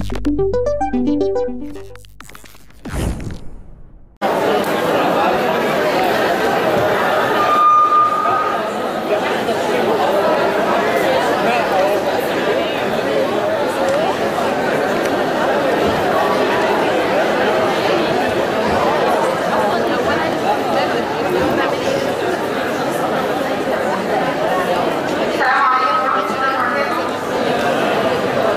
السلام عليكم ورحمة الله وبركاته.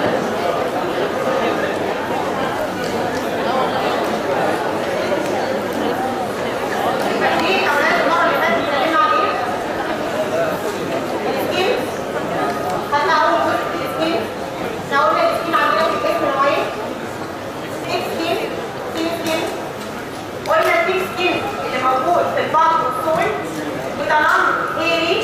فاكرين أولاد المرة اللي فاتت اتكلمنا عن إيه؟ السكين. خدنا أول جزء في السكين. إحنا قلنا السكين عندنا في الجسم نوعين. ثيك سكين، ثين سكين. قلنا الثيك سكين اللي موجود في البطن والسول وده نون هيري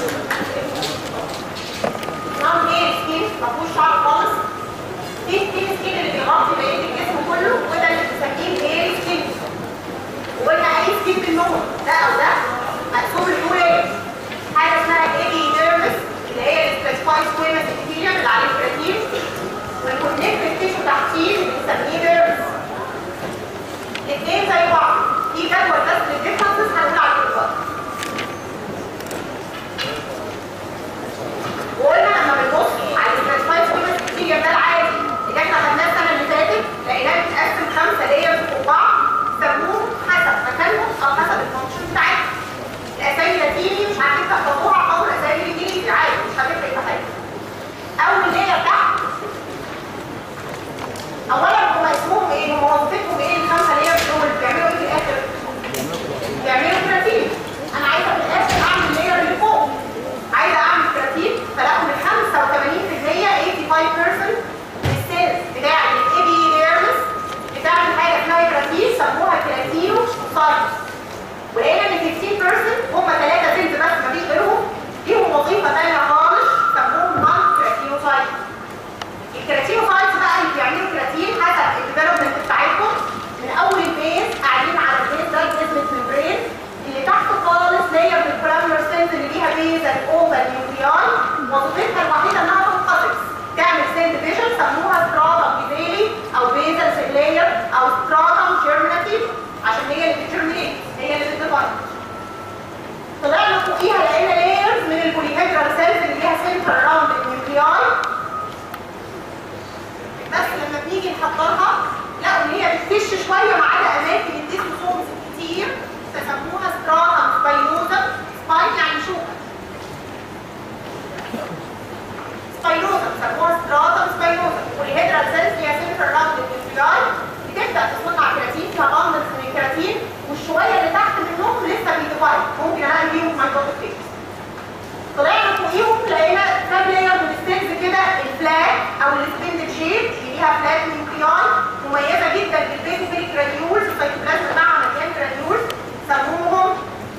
نعم هي سكين مفهوش شعر خالص دي سكين سكين اللي بيغطي بقيه الجسم كله وده اللي بنسميه هير سكين وقلنا اي سكين منهم ده او ده مقسوم لتو لايرز حاجه اسمها ايدي نيرفس اللي هي السبيسفاي سكويمس ابيثيليوم اللي عليه كراتين والكونكتيف تيشو تحتيه اللي بنسميه نيرفس الاثنين زي بعض في جدول بس للديفرنسز هنقول عليه دلوقتي وقلنا لما بنبص على السبيسفايد سكويمس ابيثيليوم ده العادي اللي احنا خدناه السنه اللي فاتت لقيناه بيتقسم خمسه لايرز فوق بعض سموهم حسب مكانهم او حسب الفانكشن بتاعتهم الاسامي لاتيني مش هتفرق تحفظوها او الاسامي الانجليزي عادي مش هتفرق في حاجه اول لاير تحت اولا هم اسمهم ايه هم وظيفتهم ايه الخمسه لايرز دول بيعملوا ايه في الاخر بيعملوا كراتين انا عايزه في الاخر اعمل اللاير اللي فوق عايزه اعمل كراتين فلاقوا من 85% 85% السيلز بتاع الايبي ليرمس بتعمل حاجه اسمها كراتين سموها كراتينو سايتس ولقينا ان 15% هم ثلاثه سيلز بس مفيش غيرهم ليهم وظيفه ثانيه خالص سموهم نون كراتينوسايتس الكراتينوسايتس بقى اللي بيعملوا كراتين حسب الديفلوبمنت بتاعتهم من اول البيز قاعدين على البيز ده البيزمنت ممبرين اللي تحت خالص لاير من الكولامنر سيلز اللي ليها بيزل اوفال نيوكلياي وظيفتها الوحيده انها تنقسم تعمل سيل ديفيجن سموها ستراتم بيزيلي او بيزل سيل لاير او ستراتم جيرميناتيف عشان هي اللي بتجرمينيت هي اللي بتديفاين طلعنا فوقيها لقينا لايرز من البوليهيدرال سيلز اللي ليها سنتر راوند النيوكلياي بس لما بنيجي نحضرها لقوا ان هي بتكش شويه ما عدا اماكن الديسوسومز كتير فسموها ستراتم سباينوزا سباين يعني شوكه سباينوزا سموها ستراتم سباينوزا والهيدرال سيلز فيها سنتر راوند النيوكلياي بتبدا تصنع كراتين فيها بندلز من الكراتين والشويه اللي تحت منهم لسه بيديفاين ممكن الاقي فيهم مايكروبيك طلعنا فوقيهم لقينا كام لاير من السيلز كده الفلاج او السبندل شيب اللي ليها فلاج نيوكلياي مميزه جدا بالبيزوفيل جرانيولز السيتوبلازم بتاعها مليان جرانيولز سموهم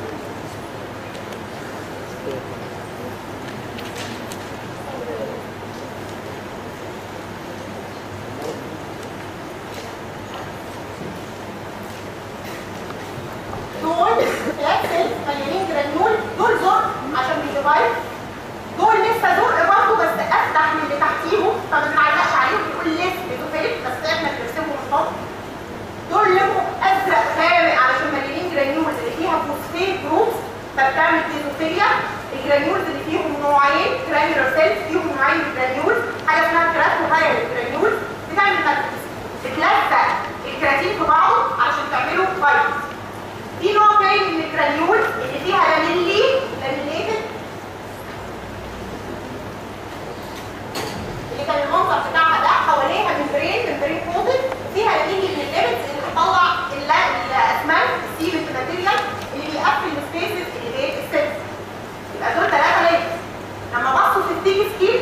دول فلاج سيلز مليانين جرانيول دول زرق عشان بيديفاين دول لسه زرق برضه بس افتح من اللي تحتيهم فما بنعلقش عليهم بيقول لسه بيدوفيلك بس احنا بنرسمهم الصف دول لهم ازرق غامق علشان مليانين جرانيولز اللي فيها فوسفيت جروبس فبتعمل ديزوفيليا الجرانيولز اللي فيهم نوعين جرانيولار سيلز فيهم نوعين من الجرانيولز حاجه اسمها كراتوهايل جرانيولز بتعمل ماتريكس بتلزق الكراتين في بعضه علشان تعملوا فايبرز في نوع تاني من الجرانيولز اللي فيها لاميلي لاميليتد اللي كان المنظر بتاعها ده حواليها ممبرين ممبرين كوتد فيها لاميلي من الليبتس اللي بتطلع الل- الاسمنت السيمنت ماتيريال اللي بيقفل السبيسز اللي بين السيلز يبقى دول ثلاثه ليبتس لما بصوا في التيك سكين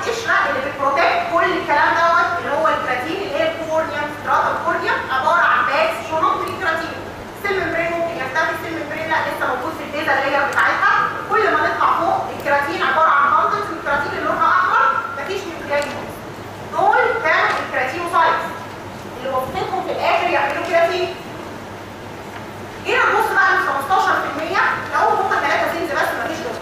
القشره اللي بتبروتكت كل الكلام دوت اللي هو الكراتين اللي هي الكورنيا ستراتا الكورنيا عباره عن باكس شنط من الكراتين السيل ممبرين ممكن يختفي السيل ممبرين لا لسه موجود في البيزا اللي هي بتاعتها كل ما نطلع فوق الكراتين عباره عن بندلز من الكراتين اللي لونها احمر مفيش نيوكلياي دول كانوا الكراتينوسايتس اللي وظيفتهم في الاخر يعملوا كراتين جينا نبص بقى من 15% لو هم ثلاثه سيلز بس مفيش دول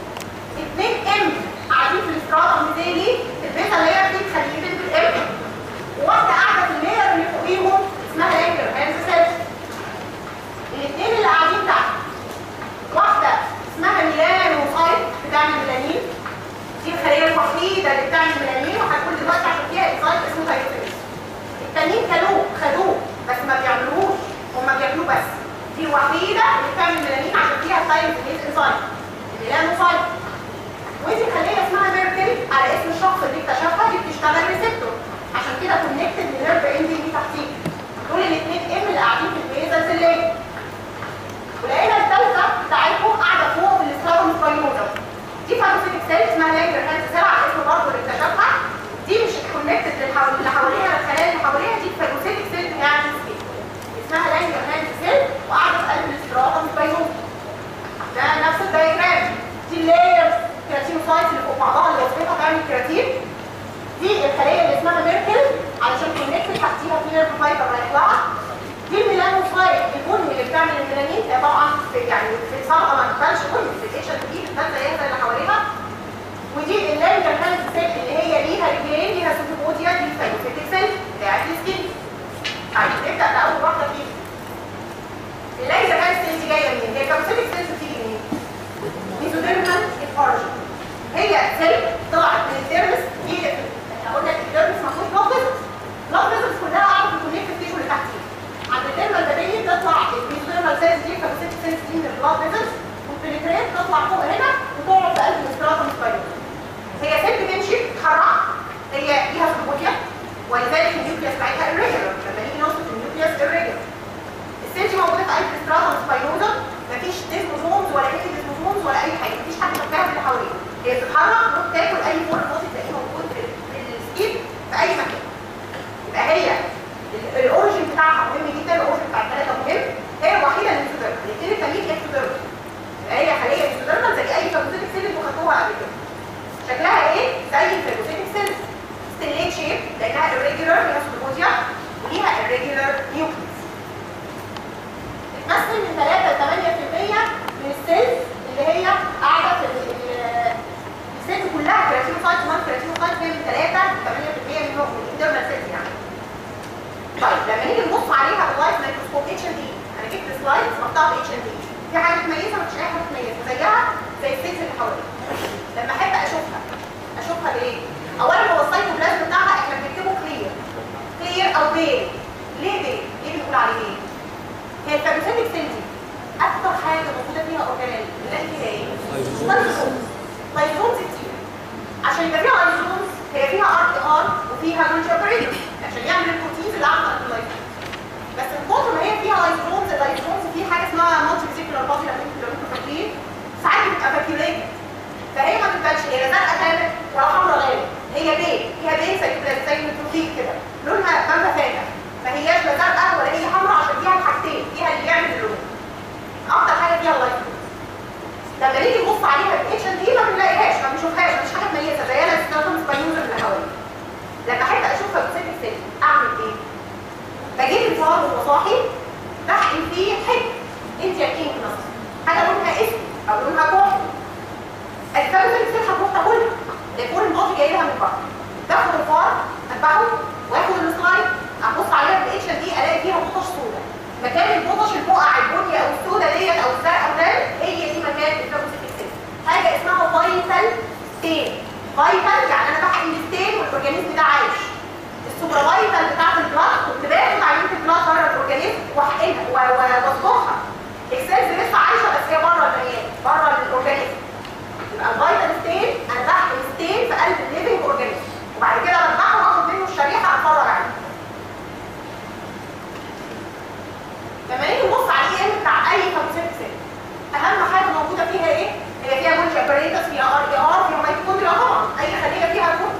2 ام قاعدين في الاستراطه مثالي البيتا اللي هي بتخليه بنت الام وواحده قاعده في اللير اللي فوقيهم اسمها لانجر هانز سيلز الاثنين اللي قاعدين تحت واحده اسمها ميلانوسايت بتعمل ميلانين دي الخليه الوحيده اللي بتعمل ميلانين وهنقول دلوقتي عشان فيها انسايت اسمه تايروفيلز التانيين كلوه خدوه بس ما بيعملوهوش هما بياكلوه بس دي الوحيده اللي بتعمل ميلانين عشان فيها تايروفيلز انسايت الميلانوسايت ودي خليه اسمها ميركل على اسم الشخص اللي اكتشفها دي بتشتغل ريسبتور عشان كده كونكتد لنيرف اندي دي تحتيه دول الاثنين ام اللي قاعدين في البيزل سليه ولقينا الثالثه بتاعتهم قاعده فوق في الاستراتوم سباينوزا دي فاجوسيتك سيل اسمها لانجر هانز سيل على اسم برضه اللي اكتشفها دي مش كونكتد اللي حواليها الخلايا اللي حواليها دي فاجوسيتك سيل يعني اسمها لانجر هانز سيل وقاعده في قلب الاستراتوم سباينوزا ده نفس الدايجرام دي اللايرز كراتينوسايت اللي فوق بعضها اللي وصفتها تعمل كراتين دي الخليه اللي اسمها ميركل علشان كونكت تحتيها في نيرف فايبر رايح لها دي الميلانوسايت البني اللي بتعمل الميلانين هي طبعا في يعني في الصبغه ما تبانش بني في الاتش ال بي بتبان زيها زي اللي حواليها ودي اللانجر هانز سيل اللي هي ليها رجلين ليها سوتوبوديا دي الفايوسيتك سيل بتاعت السكين طيب نبدا باول واحده فيهم اللانجر هانز سيل دي جايه منين؟ هي كابسيتك سيل بتيجي منين؟ ميزوديرمال اوريجن هي سيل طلعت من الديرمس دي قلنا لك الديرمس ما فيهوش بلاد فيزلز بلاد فيزلز كلها قاعده في الكونكتيف تيشو اللي تحتيه عند الديرمال بابيلي تطلع الميزوديرمال سيلز دي كابسيتك سيلز دي من البلاد فيزلز والبنتريت تطلع فوق هنا وتقعد في قلب الاستراتوم سبايروس هي سيل بتمشي تتحرك هي ليها سلوبوتيا ولذلك النيوكليوس بتاعتها irregular لما نيجي نوصف النيوكليوس irregular السيل دي موجوده في قلب الاستراتوم سبايروزا مفيش ديسموزومز ولا كيكي ديسموزومز ولا اي حاجه مفيش حاجه شبكها اللي حواليها هي بتتحرك وبتاكل اي فور فوسي تلاقيه موجود في في السكيب في اي مكان يبقى هي الاوريجن بتاعها مهم جدا الاوريجن بتاع الثلاثه مهم هي الوحيده اللي ميزوديرمال الاثنين التانيين اكتوديرمال يبقى هي خليه ميزوديرمال زي اي فاجوسيتك سيل انتوا خدتوها قبل كده شكلها ايه؟ زي الفاجوسيتك سيل ستيليت شيب لانها irregular ليها سلوبوديا وليها irregular نيوكليس بتمثل من 3 ل 8% من السيلز اللي هي قاعده في السيلز كلها كراتينوسايت وان كراتينوسايت هي من 3 ل 8% منهم من الانترنال سيلز يعني. طيب لما نيجي نبص عليها بلايت مايكروسكوب اتش ان دي انا جبت سلايدز مقطعه اتش ان دي في حاجه تميزها مفيش اي حاجه تميزها زيها زي السيلز اللي حواليها لما احب اشوفها اشوفها بايه؟ اولا هو السايتوبلازم بتاعها احنا بنكتبه كلير كلير او بيل ليه بيل؟ ليه بنقول عليه بيل؟ هي الفاجوسيتك سيل دي اكتر حاجه موجوده فيها اورجانيل بنلاقي فيها ايه؟ لايزومز لايزومز كتير عشان يبقى فيها لايزومز هي فيها ار تي ار وفيها جونجابريد عشان يعمل البروتينز اللي عامله اللايزومز بس من كتر ما هي فيها لايزومز اللايزومز في حاجه اسمها مالتي فيزيكولار بادي لو انتوا لو انتوا فاكرين ساعات بتبقى فاكيوليتد فهي ما بتبانش هي لا زرقاء غامق ولا حمراء غامق هي بين فيها بين زي زي النيتروفيل كده لونها بامبا فاتح ما هياش لا زرقاء ولا هي حمراء عشان فيها الحاجتين فيها اللي يعمل اللون اكتر حاجه فيها اللايزوم لما نيجي نبص عليها الاتش ان دي ما بنلاقيهاش ما بنشوفهاش مفيش حاجه تميزها زي انا ستاتوم سبايوزر اللي حواليا لما احب اشوفها بسيتك سيل اعمل ايه؟ بجيب الفار وهو صاحي بحقن فيه حته انت يا كينج مثلا حاجه لونها اسود او لونها كحل الفاروسيتك سيل هتروح تاكلها الكور الماضي جاي لها من بره باخد الفار اتبعه واخد السلايد ابص عليها بالاتش ان دي الاقي فيها بطش سودا مكان البطش البقع البني او السودا ديت او الزرقاء ده هي دي مكان الفاجوسيتك سيل حاجه اسمها فايتال ستين فايتال يعني انا بحقن الستين والاورجانيزم ده عايش السوبرفايتال بتاعت البلاد كنت باخد عينه البلاد بره الاورجانيزم واحقنها واصبغها السيلز لسه عايشه بس هي بره المكان بره الاورجانيزم يبقى الفايتال ستين انا بحقن ستين في قلب الليفنج اورجانيزم وبعد كده بذبحه واخد منه الشريحه اتفرج عليه لما نيجي نبص على الاي ام بتاع اي فاجوسيتك سيل اهم حاجه موجوده فيها ايه؟ هي فيها جولجي ابريتس فيها ار اي ار فيها ميتوكوندريا طبعا اي خليه فيها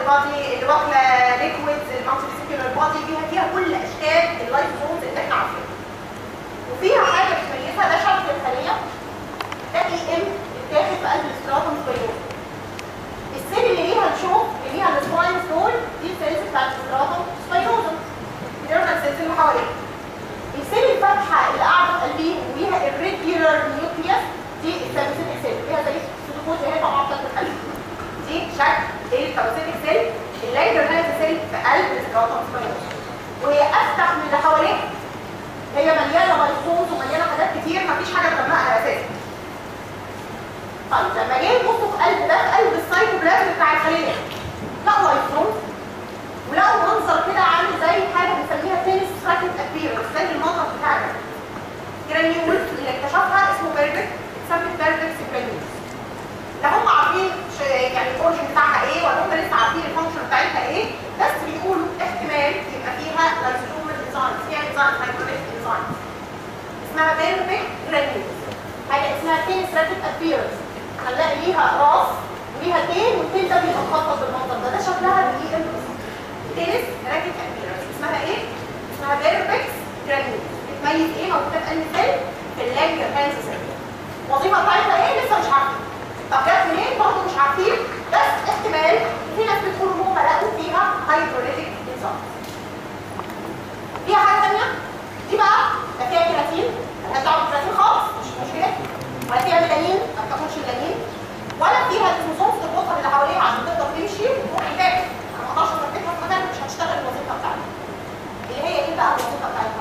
بادي اللي واكله ليكويدز المالتي فيسيكولار بادي فيها فيها كل اشكال اللايفوزومز اللي احنا عارفينها وفيها حاجه بتميزها ده شكل الخليه ده اي ام اتاخد في قلب الستراتوم سبايروس السيل اللي ليها الشوك اللي ليها السباين دول دي السيلز بتاعت الستراتوم سبايروزم النيرفال سيلز اللي حواليها السيل الفاتحه اللي قاعده في قلبيه وفيها الريجولار نيوكليوس دي الثالوثيك سيل فيها زي سيتوكوز هي طبعا بتاعت القلب دي شكل الثالوثيك سيل الليجر هذا سيل في قلب الستراتوم سبايروس وهي افتح من اللي حواليها هي مليانه ميكروز ومليانه حاجات كتير مفيش حاجه تجمعها اساسا طيب لما جه يبصوا في قلب ده في قلب السايتوبلازم بتاع الخليه لقوا لايفوم ولقوا منظر كده عامل زي حاجه بنسميها تنس راكت ابيرنس زي المنظر بتاع ده جرانيولز اللي اكتشفها اسمه بيرفكت اتسمت بيرفكت جرانيولز لا هم عارفين ش- يعني الاورجن بتاعها ايه ولا هم لسه عارفين الفانكشن بتاعتها ايه بس بيقولوا احتمال يبقى فيها لايزوزومال انزيمز فيها انزيمز هايدروليك انزيمز اسمها بيرفكت جرانيولز حاجه اسمها تنس راكت ابيرنس هنلاقي ليها راس وليها تين والتين ده بيبقى مخطط بالمنظر ده ده شكلها بالاي ام تنس راكت ابيرنس اسمها ايه؟ اسمها بيرفكت جرانيولز بتميز ايه موجوده في انهي سيل؟ في اللانجر هانز سيل الوظيفه بتاعتها ايه؟ لسه مش عارفين طب جت منين؟ برضه مش عارفين بس احتمال في ناس بتقول ان هم لقوا فيها هايدروليتيك انزيمز فيها حاجه ثانيه دي بقى لا فيها كيراتين مالهاش دعوه بالكيراتين خالص مش مشكله ولا فيها ميلانين ما بتاخدش ميلانين ولا فيها الكروموسوم تربطها باللي حواليها عشان تقدر تمشي وتروح تذاكر انا ما اقدرش اثبتها في مكان مش هتشتغل الوظيفه بتاعتها اللي هي ايه بقى الوظيفه بتاعتها؟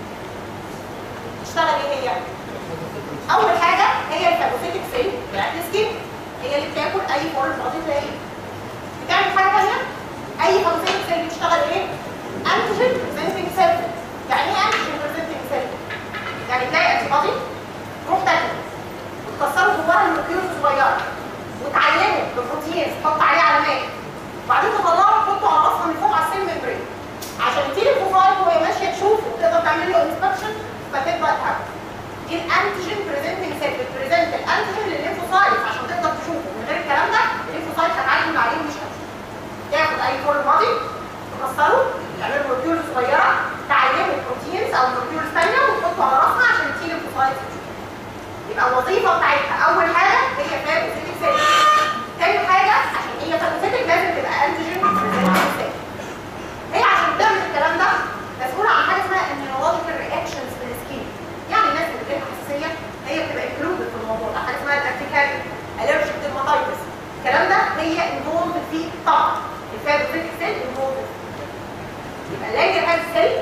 تشتغل ايه هي؟ اول حاجه هي الفاجوسيتك سيل بتاعت السكين هي اللي بتاكل اي فورم فاضي تلاقيه بتعمل حاجه ثانيه اي فاجوسيتك سيل بتشتغل ايه؟ انتيجين بريزنتنج سيل يعني ايه انتيجين بريزنتنج سيل؟ يعني تلاقي انتي بادي تروح تاكل وتكسروا جواها المولكيولز الصغيره وتعينه ببروتينز تحط عليه علامات وبعدين تطلعه تحطه على راسها من فوق على السيل ميمبرين عشان تيجي الفوفايل وهي ماشيه تشوف وتقدر تعمل له انسبكشن فتبدا تهاجم دي الانتيجين بريزنتنج سيل بتبريزنت الانتيجين للليمفوسايت عشان تقدر تشوفه من غير الكلام ده الليمفوسايت هتعلم عليه مش هتشوفه تاخد اي فور بادي تكسره تعمل له مولكيول صغيره تعلمه بروتينز او مولكيول ثانيه وتحطه على راسها عشان تيجي الليمفوسايت تشوفه يبقى الوظيفه بتاعتها اول حاجه هي فاجوسيتك سيل تاني حاجه عشان هي فاجوسيتك لازم تبقى انتيجين بريزنتنج سيل هي عشان تعمل الكلام ده مسؤوله عن حاجه اسمها immunological reactions في السكين يعني الناس اللي بتبقى حساسيه هي بتبقى included في الموضوع ده حاجه اسمها الارتيكاريا allergic dermatitis الكلام ده هي involved فيه طبعا الفاجوسيتك سيل involved يبقى اللانجر هاد سيل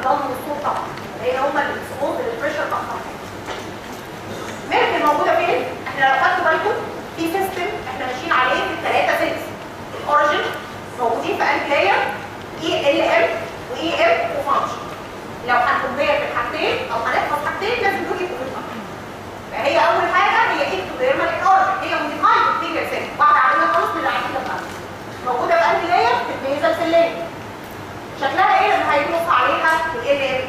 الضم والصوت طبعا لان هم اللي بيسقطوا البريشر اكتر ميركل موجوده فين؟ احنا لو خدتوا بالكم في سيستم احنا ماشيين عليه في الثلاثه سيلز الاوريجن موجودين في انت لاير اي ال ام واي ام وفانكشن لو هنكمبير بالحاجتين او هنحفظ حاجتين لازم دول يبقوا في الفانكشن فهي اول حاجه هي اكتوديرمال اوريجن هي موديفايد فيجر سيل واحده عاملها خالص من اللي عايزين نفهمها موجوده في انت لاير في البيزل سيلين شكلها ايه لما هيبص عليها ال ام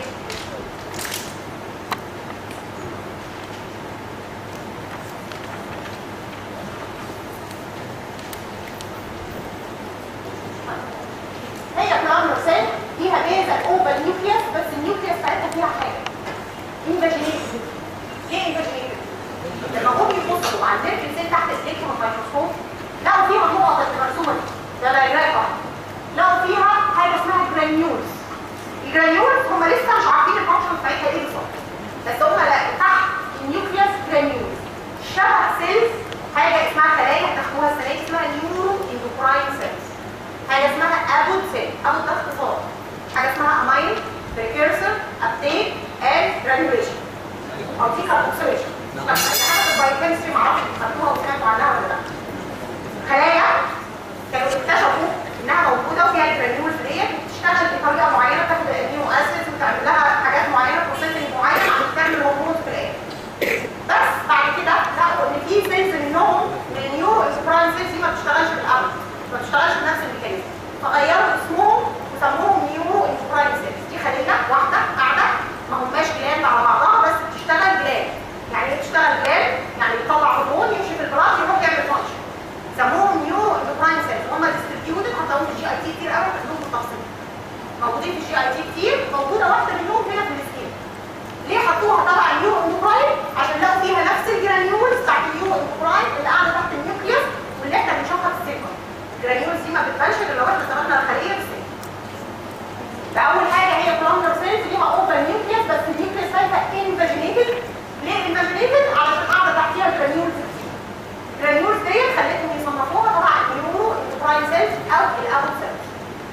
هي بلانر سيل فيها بيزل اوفال نيوكليوس بس النيوكليوس بتاعتها فيها حاجه انفاجينيتد ليه انفاجينيتد؟ لما هم يبصوا على النيرف سيل تحت الالكترون مايكروسكوب لقوا فيها نقط المرسومه دي ده دايجرام واحد لقوا فيها حاجه اسمها جرانيولز الجرانيولز هم لسه مش عارفين الفانكشن بتاعتها ايه بالظبط بس هم لقوا تحت النيوكليوس جرانيولز شبه سيلز حاجه اسمها خلايا هتاخدوها السنه دي اسمها نيورو اندوكراين سيلز حاجه اسمها ابود سيل ابود ده اختصار حاجه اسمها امين بريكيرسر ابتيك اند جرانيوليشن او دي كاربوكسيليشن حاجه في البايوكيمستري معرفش خدتوها وسمعتوا عنها ولا لا خلايا كانوا اكتشفوا انها موجوده وفيها الجرانيولز ديت بتشتغل بطريقه معينه بتاخد الامينو اسيدز وتعمل لها حاجات معينه بروسيسنج معين عشان تعمل هرمونات في الاخر بس بعد كده لقوا ان في سيلز منهم من النيورو انسبراين سيلز دي ما بتشتغلش بالاول ما بتشتغلش بنفس الميكانيزم فغيروا اسمهم وسموهم نيورو انسبراين سيلز دي خليه واحده قاعده ما هماش جلاند على بعضها بس بتشتغل جلاند يعني ايه بتشتغل جلاند يعني بتطلع هرمون يمشي في البلاط يروح يعمل فانكشن سموهم نيورو انسبراين سيلز هم ديستريبيوتد هتلاقوهم في الجي اي تي كتير قوي عندهم بالتفصيل موجودين في الجي اي تي كتير موجوده واحده منهم هنا في السكين ليه حطوها تبع النيورو اندوكراين عشان لقوا فيها نفس الجرانيولز بتاعت النيورو اندوكراين اللي قاعده تحت النيوكليوس واللي احنا بنشوفها في السيجما الجرانيولز دي ما بتبانش غير لو احنا ثبتنا الخليه في السيجما ده اول حاجه هي بلانر سيلز ليها اوفر نيوكليوس بس النيوكليوس بتاعتها انفاجينيتد ليه انفاجينيتد علشان قاعده تحتيها الجرانيولز الجرانيولز ديت خلتهم يصنفوها تبع النيورو اندوكراين سيلز او الاوت سيلز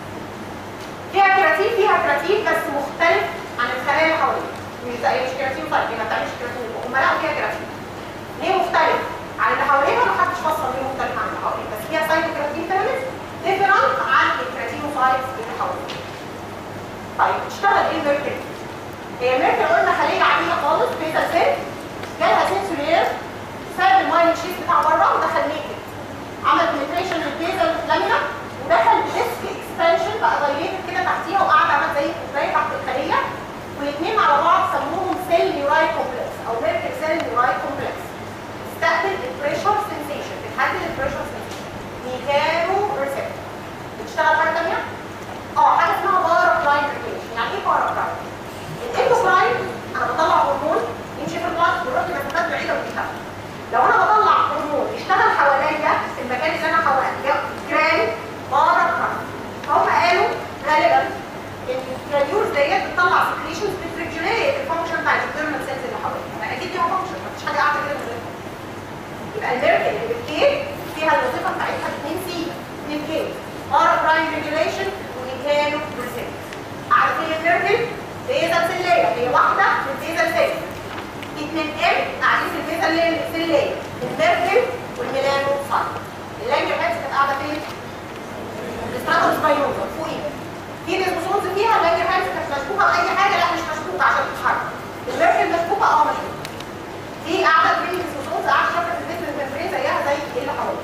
فيها كراتين فيها كراتين بس مختلف عن الخلايا اللي حواليها مش زي مش كراتين طيب ما بتعملش كراتين هم لقوا فيها كراتين ليه مختلف عن اللي حواليها ما حدش فصل ليه مختلف عن اللي حواليها بس فيها سايتوكراتين فيلامنتس ديفرنت عن الكراتينوسايتس اللي حواليها طيب تشتغل ايه الميركل هي الميركل قلنا خليه عاديه خالص بيتا سيل جالها سنسورير ساب المايل شيت بتاع بره ودخل نيكد عمل بنتريشن للبيزا لامينا ودخل ديسك اكسبانشن بقى دايليتد كده تحتيها وقعد عمل زي الكوبايه تحت الخليه والاثنين على بعض سموهم سيل نيوراي كومبلكس او ميركل سيل نيوراي كومبلكس استقبل البريشر سنسيشن بتحدد البريشر سنسيشن ميكانو ريسبتور بتشتغل حاجه ثانيه؟ اه حاجه اسمها باراكلاين ريجيشن يعني ايه باراكلاين؟ الاندوكراين انا بطلع هرمون يمشي في البلاد بيروح لمسافات بعيده وبيشتغل لو انا بطلع هرمون يشتغل حواليا في المكان اللي انا حواليا جران باراكلاين فهم قالوا غالبا ان الجرانيولز ديت بتطلع سكريشنز بتريجوليت الفانكشن بتاع الديرمال سيلز اللي حواليها ما اكيد ليها فانكشن مفيش حاجه قاعده كده من غير يبقى الميركل اللي بالكيل فيها الوظيفه بتاعتها 2 سي 2 كي باراكلاين ريجوليشن وميكانو ريسبتور قاعده فين الميركل بيزل سليه هي واحده من بيزل سيل اتنين ام قاعدين في البيزل سليه الميركل والميلانو صح اللانجر هاتس كانت قاعده فين؟ الاستراتوس بايوزا فوقيها في ديسبوسونز فيها اللانجر هاتس كانت مشكوكه باي حاجه لا مش مشكوكه عشان تتحرك الميركل مشكوكه اه مشكوكه في قاعده في ديسبوسونز قاعده شايفه في البيزل الممبرين زيها زي اللي حواليها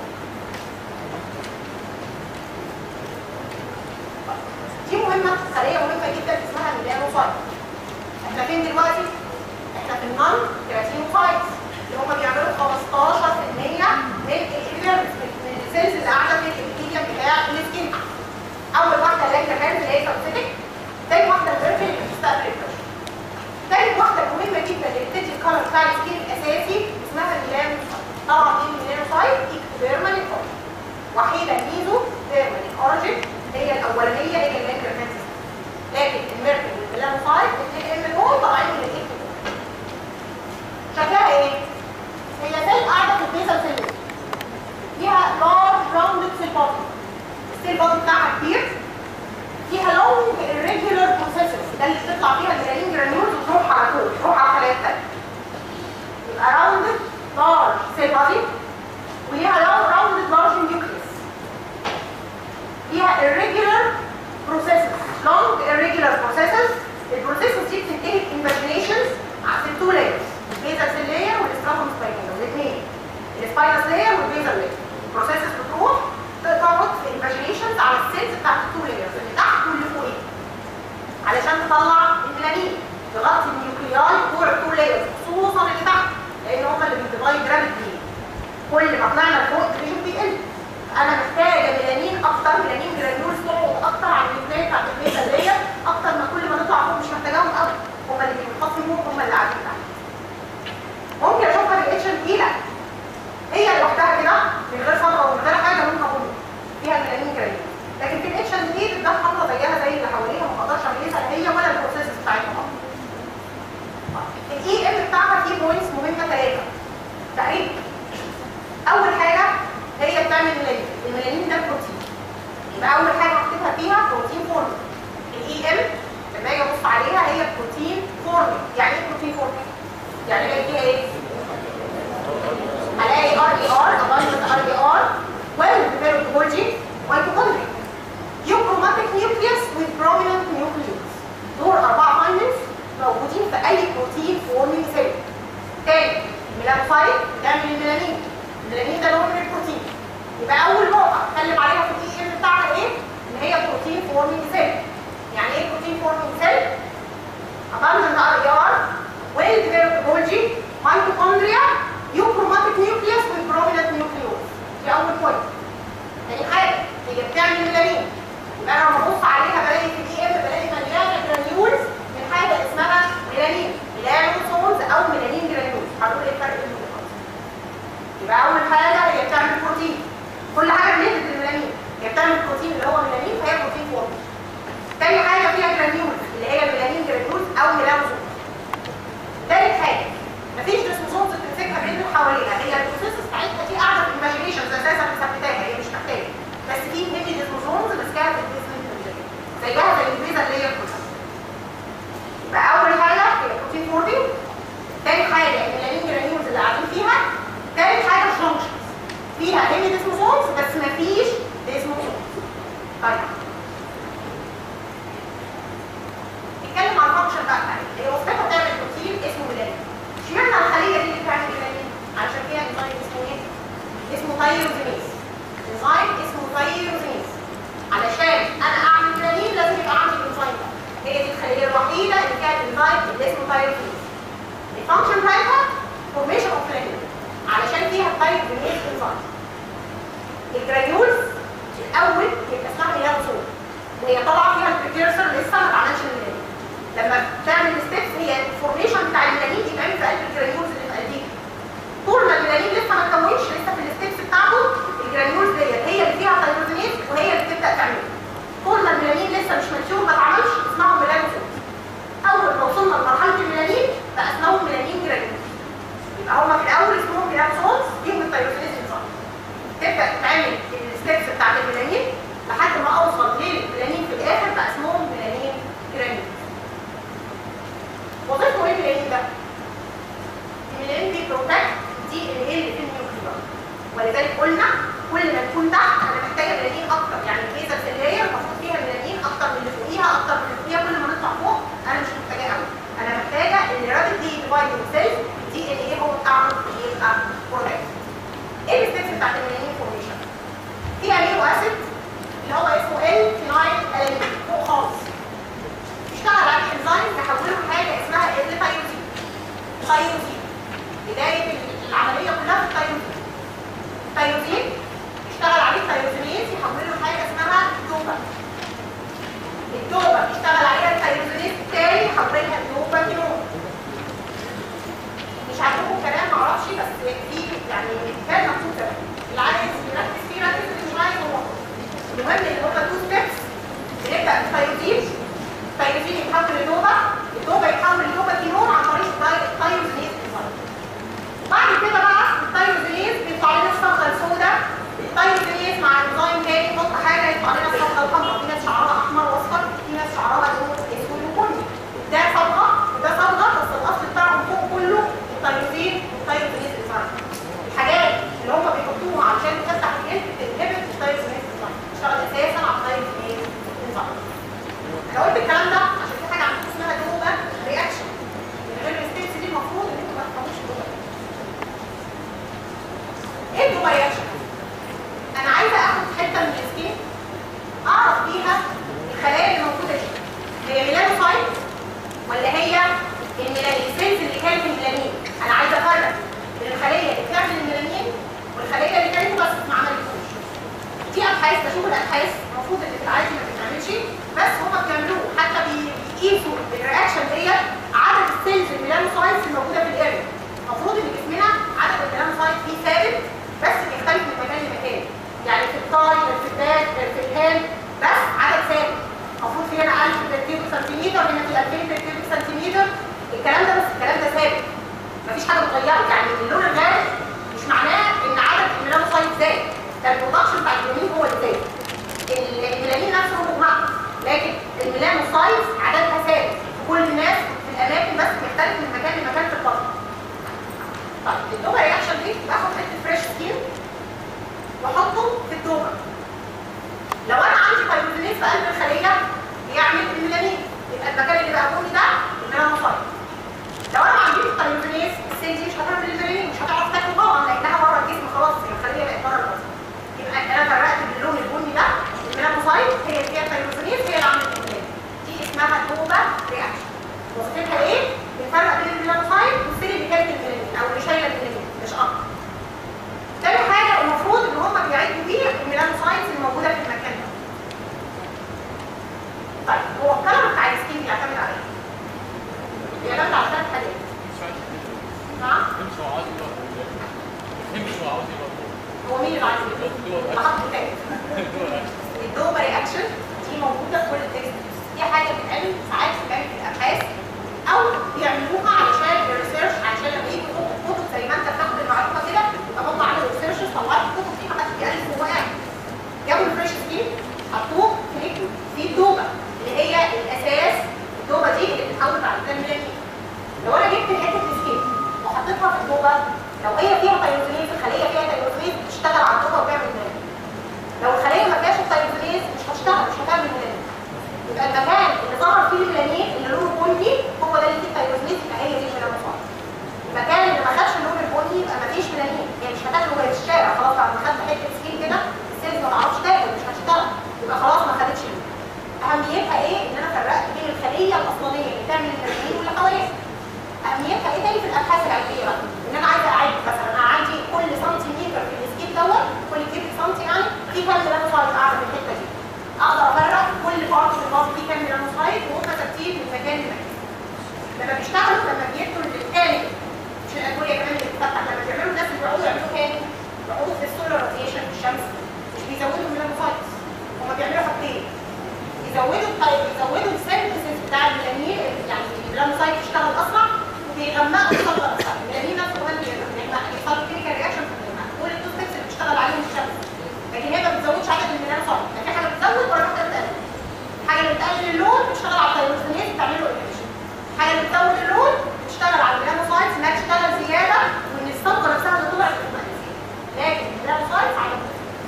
دي مهمه خليه مهمه جدا اسمها ميلانوسايت احنا فين دلوقتي؟ احنا في النون كراتينوسايتس اللي هم بيعملوا 15% من الابيرز من السيلز اللي قاعده في الابيثيليوم بتاع السكين اول واحده اللي هي اللي هي سبسيتك تاني واحده البيرفل اللي بتستقبل البريشر تالت واحده مهمه جدا اللي بتدي الكالر بتاع السكين الاساسي اسمها الميلانوسايت طبعا دي الميلانوسايت اكتوديرمال وحيده ميزو ديرمال اوريجين هي الاولانيه هي اللي لكن الميركل والميلانوسايت الاثنين ام دول طالعين من الايه شكلها ايه؟ هي سيل قاعده في البيزل سيل ليها لارج راوندد سيل بودي السيل بودي بتاعها كبير فورم الاي ام لما اجي ابص عليها هي بروتين فورم يعني ايه بروتين فورم يعني الاقي فيها ايه هلاقي ار اي ار abundant ار اي ار well developed Golgi mitochondria euchromatic nucleus with prominent nucleus دول اربعه فاينلز موجودين في اي بروتين فورمينج سيل تاني الميلانوسايت بتعمل الميلانين الميلانين ده نوع من البروتين يبقى اول نقطه اتكلم عليها في الاي ام بتاعها ايه ان هي بروتين فورمينج سيل يعني ايه بروتين فورمينج سيل abundant RER well developed Golgi mitochondria euchromatic nucleus with prominent nucleus دي اول بوينت تاني حاجه هي بتعمل ميلانين يبقى انا لما ابص عليها بلاقي في الاي ام بلاقي مليانه جرانيولز من حاجه اسمها ميلانين ميلانوسومز او ميلانين جرانيولز هنقول ايه الفرق بينهم دلوقتي يبقى اول حاجه هي بتعمل بروتين كل حاجه ريليتد للميلانين هي بتعمل بروتين اللي هو ميلانين فهي بروتين فورم تاني حاجه فيها جرانيولز اللي هي ميلانين جرانيولز او ميلانوسومز تالت حاجه مفيش ديسموزومز بتمسكها بين حواليها هي البروسيس بتاعتها دي قاعده في الايماجينيشنز اساسا مثبتاها هي مش محتاجه بس في ميني ديسموزومز ماسكاها في البيزمنت زيها زي الفيزا اللي هي البروسيس يبقى اول حاجه هي بروتين فورمينج تاني حاجه الميلانين جرانيولز اللي قاعدين فيها تالت حاجه الجنكشنز فيها ميني ديسموزومز بس مفيش ديسموزومز طيب نتكلم عن الفانكشن بقى بتاعتها هي وظيفتها بتعمل بروتين اسمه ميلانين اشمعنى الخليه دي اللي بتعمل ميلانين علشان فيها انزيم اسمه ايه اسمه تايروزينيز انزيم اسمه تايروزينيز علشان انا اعمل ميلانين لازم يبقى عندي الانزيم ده هي دي الخليه الوحيده اللي فيها الانزيم اللي اسمه تايروزينيز الفانكشن بتاعتها فورميشن اوف ميلانين علشان فيها التايروزينيز انزيم الجرانيولز الاول يبقى اسمها ميلانوسوم وهي طالعه فيها البريكيرسر لسه ما اتعملش الميلانين لما بتعمل ستيبس هي الفورميشن بتاع الميلانين يتعمل في قلب الجرانيولز اللي في قلبيها طول ما الميلانين لسه ما اتكونش لسه في الستيبس بتاعته الجرانيولز ديت هي اللي فيها تايروزينيز وهي اللي بتبدا تعمله طول ما الميلانين لسه مش منشور ما اتعملش اسمهم ميلانوسوم اول ما وصلنا لمرحله الميلانين بقى اسمهم ميلانين جرانيولز يبقى هما في الاول اسمهم ميلانوسومز فيهم التايروزينيز انزيم تبدا تتعمل الستيبس بتاعت الميلانين لحد ما اوصل للميلانين في الاخر بقى اسمهم ميلانين جرانيولز وظيفته ايه الميلانين ده؟ الميلانين بيبروتكت دي ان ايه اللي في النيوكليار ولذلك قلنا كل ما تكون تحت انا محتاجه ميلانين اكتر يعني البيزل سيليه المفروض فيها ميلانين اكتر من اللي فوقيها اكتر من اللي فوقيها كل ما نطلع فوق انا مش محتاجاه قوي انا محتاجه اللي رابطلي ديفايدنج سيلز دي ان ايه هو بتاعه يبقى بروتكت ايه الستيبس بتاعت الميلانين فورميشن؟ في امينو اسيد اللي هو اسمه ال فينايل الانين فوق خالص اشتغل عليه انزيم يحوله لحاجه اسمها التايروزين تايروزين بدايه العمليه كلها في التايروزين التايروزين اشتغل عليه التايروزينيز يحوله لحاجه اسمها دوبا الدوبا اشتغل عليها التايروزينيز التاني يحولها لدوبا كينون مش عندكم كلام معرفش بس في يعني كان مكتوب ده اللي عايز يركز فيه ركز اللي مش عايز هو المهم ان هما تو ستيبس بنبدا بالتايروزين التايروزين يتحول لدوبا الدوبا يتحول لدوبا كينون عن طريق التايروزينيز بعد كده بقى التايروزينيز بيطلع لنا الصبغه السوداء التايروزينيز مع انزيم تاني يحط حاجه يطلع لنا الصبغه الحمراء في ناس شعرها احمر واصفر في ناس شعرها لون اسود وبني ده صبغه وده صبغه بس الاصل بتاعهم فوق كله التايروزين والتايروزينيز انزيم الحاجات اللي هم بيحطوها علشان تفتح الجلد بتنهبط التايروزينيز انزيم بتشتغل اساسا على التايروزينيز انزيم انا قلت الكلام ده عشان في حاجه عندكم اسمها دوبا رياكشن من غير الستيبس دي المفروض ان انتوا ما تفهموش الدوبا ايه الدوبا رياكشن؟ انا عايزه اخد حته من السكين اعرف بيها الخلايا اللي موجوده دي هي ميلانوسايت ولا هي الميلانين السيلز اللي كانت الميلانين انا عايزه افرق بين الخليه اللي بتعمل الميلانين والخليه اللي كانت بس ما عملتوش في ابحاث بشوف الابحاث المفروض ان في العادي ما بتتعملش بس هما بيعملوه حتى بي طيب هو الكلام بتاع السكين بيعتمد على ايه؟ بيعتمد على ثلاث حاجات نعم هو مين اللي عايز يقول؟ حط تاني الدوبا رياكشن دي موجوده في كل التكست دي حاجه بتتعمل ساعات بتتعمل في الابحاث او بيعملوها علشان الريسيرش عشان لما يجوا يحطوا كتب زي ما انت بتاخد المعلومه كده يبقى هم عملوا ريسيرش طلعوا الكتب دي حاجات بيألفوا وقع جابوا الفريش سكين حطوه في في الدوبه اللي هي الاساس الدوبه دي اللي بتتحول بعد كده ميلانين لو انا جبت حته سكين وحطيتها في الدوبه لو هي فيها تايروزينيز الخليه فيها تايروزينيز بتشتغل على الدوبه وبتعمل ميلانين لو الخليه ما فيهاش التايروزينيز مش هتشتغل مش هتعمل ميلانين يبقى المكان اللي ظهر فيه الميلانين اللي لونه بني هو ده اللي فيه التايروزينيز يبقى هي دي الميلانوسايت المكان اللي ما خدش اللون البني يبقى ما فيش ميلانين يعني مش هتاكله وهي في الشارع خلاص بعد ما خدت حته سكين كده السيلز ما تعرفش تاكل مش هتشتغل يبقى خلاص ما خدتش اللون اهميتها ايه ان انا فرقت بين الخليه الاصلانيه اللي بتعمل الميلانين واللي حواليها اهميتها ايه تاني في الابحاث العلميه بقى ان انا عايزه اعد مثلا انا عندي كل سنتيمتر في السكيب دوت كل كيلو سنتي يعني في كام ميلانوسايت قاعده في الحته دي اقدر افرق كل بارت في البارت فيه كام ميلانوسايت وهم ثابتين من مكان لمكان لما بيشتغلوا لما بيدوا للكامل مش الادويه كمان اللي بتفتح لما بيعملوا الناس اللي بيقعدوا يعملوا كامل بيقعدوا في السولار راديشن في الشمس مش بيزودوا الميلانوسايت هم بيعملوا حاجتين يزودوا الطيب يزودوا السينثيسيس بتاع الميلانين يعني الميلانوسايت يشتغل اسرع وبيغمقوا الصبغه نفسها الميلانين نفسه كمان بيغمق يحصل كيميكال رياكشن في الغماء كل التوستكس اللي بتشتغل عليهم الشمس لكن هي ما بتزودش عدد الميلانوسايت لا في حاجه بتزود ولا حاجه بتقلل الحاجه اللي بتقلل اللون بتشتغل على التايروزينيز بتعمل له انهبيشن الحاجه اللي بتزود اللون بتشتغل على الميلانوسايت انها تشتغل زياده وان الصبغه نفسها اللي طلعت تبقى زياده لكن الميلانوسايت على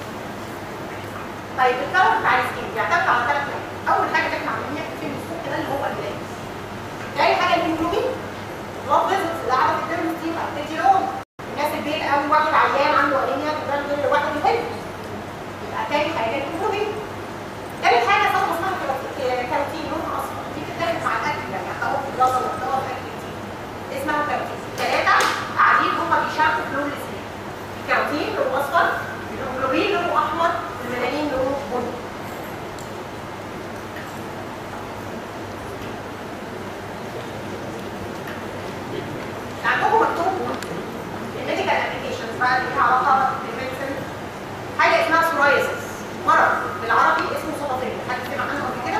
طيب الكون بتاع السكين بيعتمد على ثلاث حاجات اول حاجه اللي احنا عاملينها في السوق ده اللي هو البلاك تاني حاجه الهيموجلوبين بلاد فيزيتس اللي قاعده في الدم دي بتدي لون الناس البيت قوي واحد عيان عنده انيميا تقدر تقول لواحد يهد يبقى تاني حاجه الهيموجلوبين تالت حاجه صبغه اسمها كاروتين كاروتين لونها اصفر دي بتتاخد مع الاكل يعني هتقوم في البصل وهتقوم في اكل كتير اسمها كاروتين ثلاثه قاعدين هم بيشاركوا في لون السكين الكاروتين لونه اصفر الهيموجلوبين لونه احمر الميلانين لونه بني عندكم مكتوب الميديكال ابلكيشنز بقى اللي ليها علاقه بالميديسن حاجه اسمها سورايسيس مرض بالعربي اسمه صدفيه حد سمع عنه قبل كده؟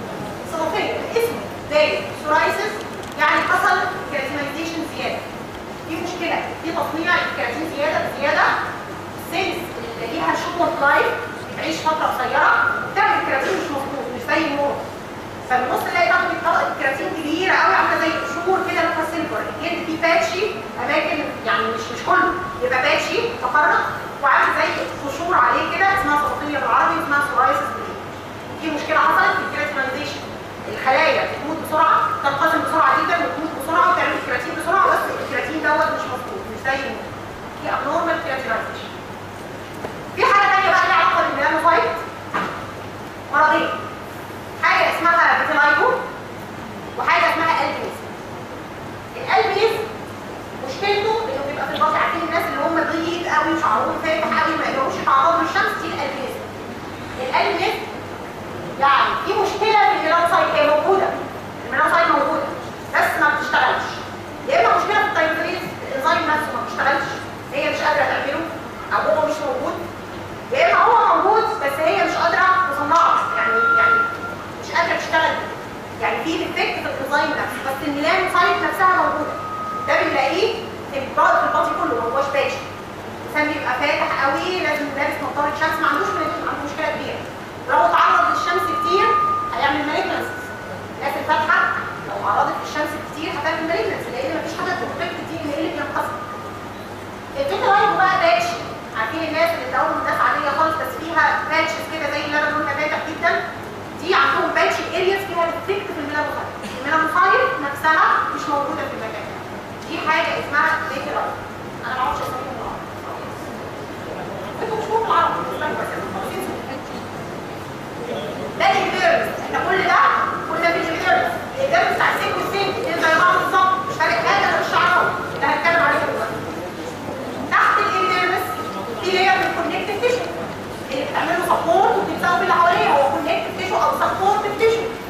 صدفيه اسمه زي سورايسيس يعني حصل كراتينايزيشن زياده في مشكله في تصنيع الكراتين زياده بزياده السيلز اللي ليها شورت لايف بتعيش فتره قصيره بتعمل كراتين مش مظبوط مش زي النور فالنص تلاقي تاخد طبقه كراتين كبيره قوي عامله زي قشور كده لونها سيلفر الجلد فيه باتشي اماكن يعني مش مش كله يبقى باتشي تفرق وعامل زي قشور عليه كده اسمها صدفيه بالعربي اسمها سورايسيس دي مشكله حصلت في الكراتينايزيشن الخلايا بتموت بسرعه تنقسم بسرعه جدا وتموت بسرعه وتعمل الكراتين بسرعه بس الكراتين دوت مش مظبوط مش زي النور في ابنورمال كراتينايزيشن في حاجه ثانيه بقى ليها علاقه بالميلانوسايت مرضين حاجه اسمها فيتيلايجو وحاجه اسمها البيز الالبيز مشكلته انه بيبقى في البشر عارفين الناس اللي هم بيض قوي شعرهم فاتح قوي ما يقدروش يتعرضوا للشمس دي الالبيز الالبيز يعني في مشكله في الميلانوسايت هي موجوده الميلانوسايت موجوده بس ما بتشتغلش يا اما مشكله في التايرويد الانزيم نفسه ما بيشتغلش هي مش قادره تعمله او هو مش موجود يا اما هو موجود بس هي مش قادره تصنعه يعني يعني مش قادره تشتغل يعني في ديفكت في الانزيم نفسه بس الميلانوسايت نفسها موجوده ده بنلاقيه في الباطن في الباطن كله ما هوش باشا الانسان بيبقى فاتح قوي لازم لابس نظاره شمس ما عندوش ميلانين عنده مشكله كبيره لو اتعرض للشمس كتير هيعمل مالجنس الناس الفاتحه لو اتعرضت للشمس كتير هتعمل مالجنس لان مفيش حاجه بروتكت دي ان اللي بينقسم الفكره رايبو بقى باتش عارفين الناس اللي اداهم ناس عاديه خالص بس فيها باتشز كده زي اللي انا لونها فاتح جدا دي عندهم باتش ارياز فيها ديفكت في الميلانوسايت الميلانوسايت نفسها مش موجوده في المكان دي حاجه اسمها بيتي رايبو انا ما اعرفش اسمها انتوا مش ممكن العربي ده الانفيرنس احنا كل ده كل ده في الانفيرنس الانفيرنس بتاع السيك والسيك اللي زي بعض بالظبط مش فارق حاجه انا مش هعرفه ده هنتكلم عليه دلوقتي تحت الانفيرنس في لير من الكونكتيف تيشو اللي بتعمله سبورت وبتلزقه في اللي حواليه هو كونكتيف تيشو او سبورت تيشو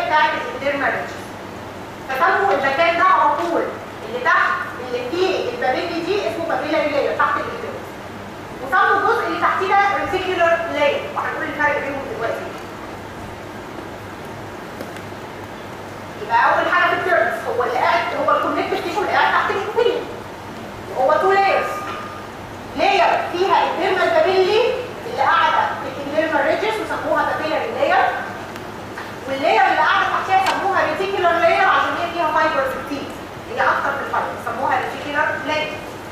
بتاعت الانترنال ريتش فسموا المكان ده على طول اللي تحت اللي فيه البابيلي دي اسمه بابيلاري لاير تحت الانترنال وسموا الجزء اللي تحتيه ده ريتيكولار لاير وهنقول الفرق بينهم دلوقتي يبقى اول حاجه في التيرنز هو اللي قاعد هو الكونكتيف تيشو اللي قاعد تحت الانترنال هو تو لايرز لاير فيها الديرمال بابيلي اللي قاعده في الديرمال ريجس وسموها بابيلاري لاير واللاير اللي قاعده تحتها سموها ريتيكولار لاير عشان هي فيها فايبرز كتير هي اكتر من الفايبر سموها ريتيكولار لاير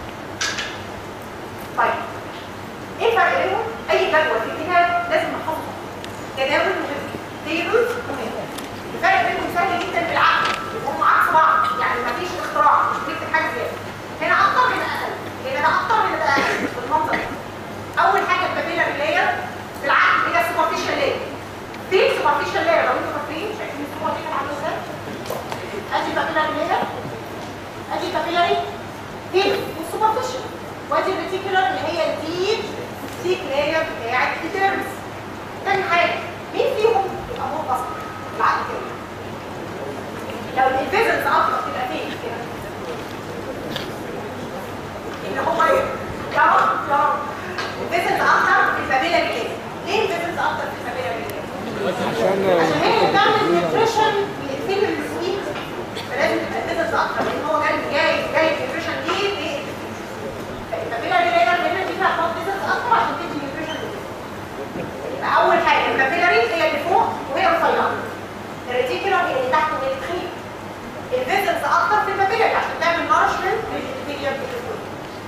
طيب ايه الفرق بينهم؟ اي جدول في الكتاب لازم نحفظه جداول مهمه تيبلز مهمه الفرق بينهم سهل جدا بالعقل هم عكس بعض يعني مفيش اختراع مش بتكتب حاجه زياده هنا اكتر هنا اقل هنا ده اكتر هنا ده اقل بالمنظر ده اول حاجه البابيلاري لاير بالعقل هي السوبرفيشال لاير في سوبرفيشال لاير لو انتوا فاكرين شايفين السوبرفيشال عامله ازاي ادي البابيلاري لاير ادي البابيلاري دي والسوبرفيشال وادي الريتيكولار اللي هي الديب ديب لاير بتاعت الديرمس تاني حاجه مين فيهم يبقى مور بصر العقل كده لو الانفيزنس اكتر تبقى فين كده اللي هو ايه يا رب يا رب الفيزنس اكتر في البابيلاري لاير ليه الفيزنس اكتر في البابيلاري لاير عشان عشان هي بتعمل نيوتريشن للفيل السويت فلازم تبقى الفيزنس اكتر لان هو جاي جاي جاي نيوتريشن ليه البابيلاري لاير هنا دي هتحط فيزنس اكتر عشان تدي نيوتريشن يبقى اول حاجه البابيلاري هي اللي فوق وهي رفيعه الريتيكولار هي اللي تحت وهي تخينه الفيزنس اكتر في البابيلاري عشان تعمل نارشمنت للابيثيليوم بتاعه